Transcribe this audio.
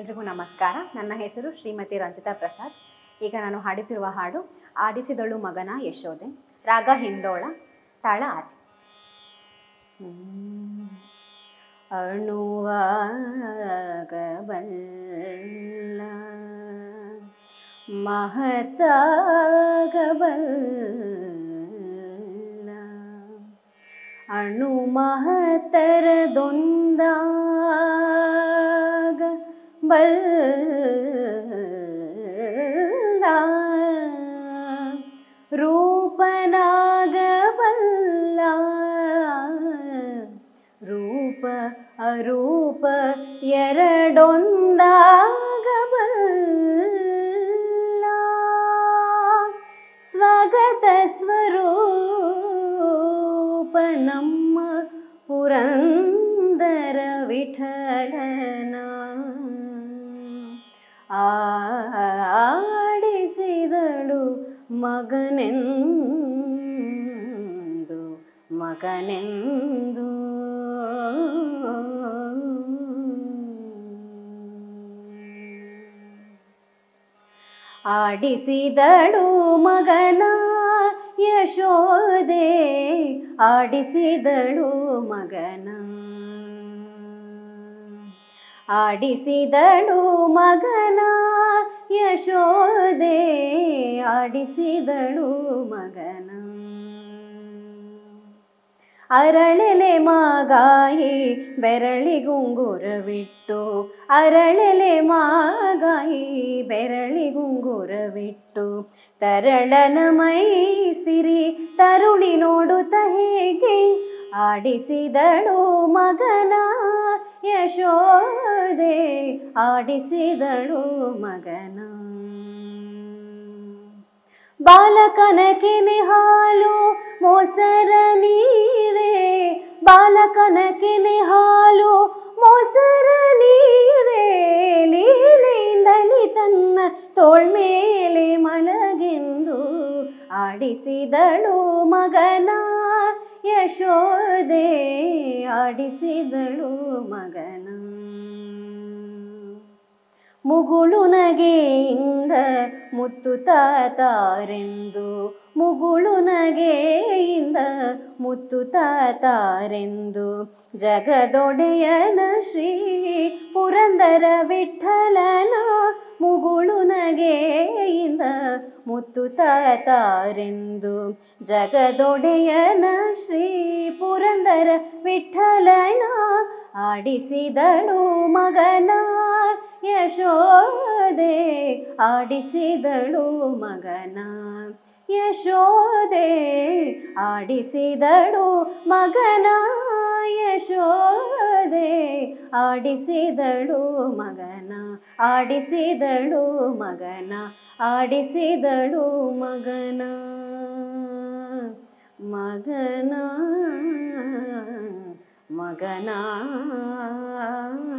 ಎಲ್ರಿಗೂ ನಮಸ್ಕಾರ ನನ್ನ ಹೆಸರು ಶ್ರೀಮತಿ ರಂಜಿತಾ ಪ್ರಸಾದ್ ಈಗ ನಾನು ಹಾಡುತ್ತಿರುವ ಹಾಡು ಆಡಿಸಿದಳು ಮಗನ ಯಶೋದೆ ರಾಗ ಹಿಂದೋಳ ತಾಳ ಆದಿ ಹ್ಮ್. ಅಣುವಾಗಬಲ್ಲ ಮಹತಾಗಬಲ್ಲ ಅಣು ಮಹತರದೊಂದಾಗ ಬಲ್ಲ ರೂಪನಾಗಬಲ್ಲ ರೂಪ ಅರೂಪ ಎರಡೊಂದಾಗಬಲ್ಲ ಸ್ವಗತ ಸ್ವರೂಪ ನಮ್ಮ ಪುರಂದರ ವಿಠಲನ ಆಡಿಸಿದಳು ಮಗನೆಂದು ಮಗನೆಂದು ಆಡಿಸಿದಳು ಮಗನ ಯಶೋದೆ ಆಡಿಸಿದಳು ಮಗನ ಆಡಿಸಿದಳು ಮಗನ ಯಶೋದೆ ಆಡಿಸಿದಳು ಮಗನ ಅರಳೆಲೆ ಮಾಗಾಯಿ ಬೆರಳಿಗುಂಗುರವಿಟ್ಟು ಅರಳೆಲೆ ಮಾಗಾಯಿ ಬೆರಳಿಗುಂಗುರವಿಟ್ಟು ತರಳನ ಮೈ ಸಿರಿ ತರುಳಿ ನೋಡುತ್ತ ಹೇಗೆ ಆಡಿಸಿದಳು ಮಗನ ಯಶೋದೆ ಆಡಿಸಿದಳು ಮಗನ ಬಾಲಕನ ಕೆನೆ ಹಾಲು ಮೊಸರ ನೀವೇ ಬಾಲಕನ ಕೆನೆ ಹಾಲು ಮೊಸರ ನೀವೇ ಲೀಲೆಯಿಂದಲಿ ತನ್ನ ತೋಳ್ಮೇಲೆ ಮಲಗೆಂದು ಆಡಿಸಿದಳು ಮಗನ ಯಶೋದೆ ಆಡಿಸಿದಳು ಮಗನ ಮುಗುಳು ನಗೆಯಿಂದ ಮುತ್ತು ತಾತಾರೆಂದು ಮುಗುಳು ನಗೆಯಿಂದ ಮುತ್ತು ತಾತಾರೆಂದು ಜಗದೊಡೆಯನ ಶ್ರೀ ಪುರಂದರ ವಿಠಲನ ಮುಗುಳು ನಗೆಯಿಂದ ಮುತ್ತು ತಾತಾರೆಂದು ಜಗದೊಡೆಯನ ಶ್ರೀ ಪುರಂದರ ವಿಠಲನ ಆಡಿಸಿದಳು ಮಗನ ಯಶೋದೆ ಆಡಿಸಿದಳು ಮಗನ ಯಶೋದೆ ಆಡಿಸಿದಳು ಮಗನ ಯಶೋದೆ ಆಡಿಸಿದಳು ಮಗನ ಆಡಿಸಿದಳು ಮಗನ ಆಡಿಸಿದಳು ಮಗನ ಮಗನ ಮಗನ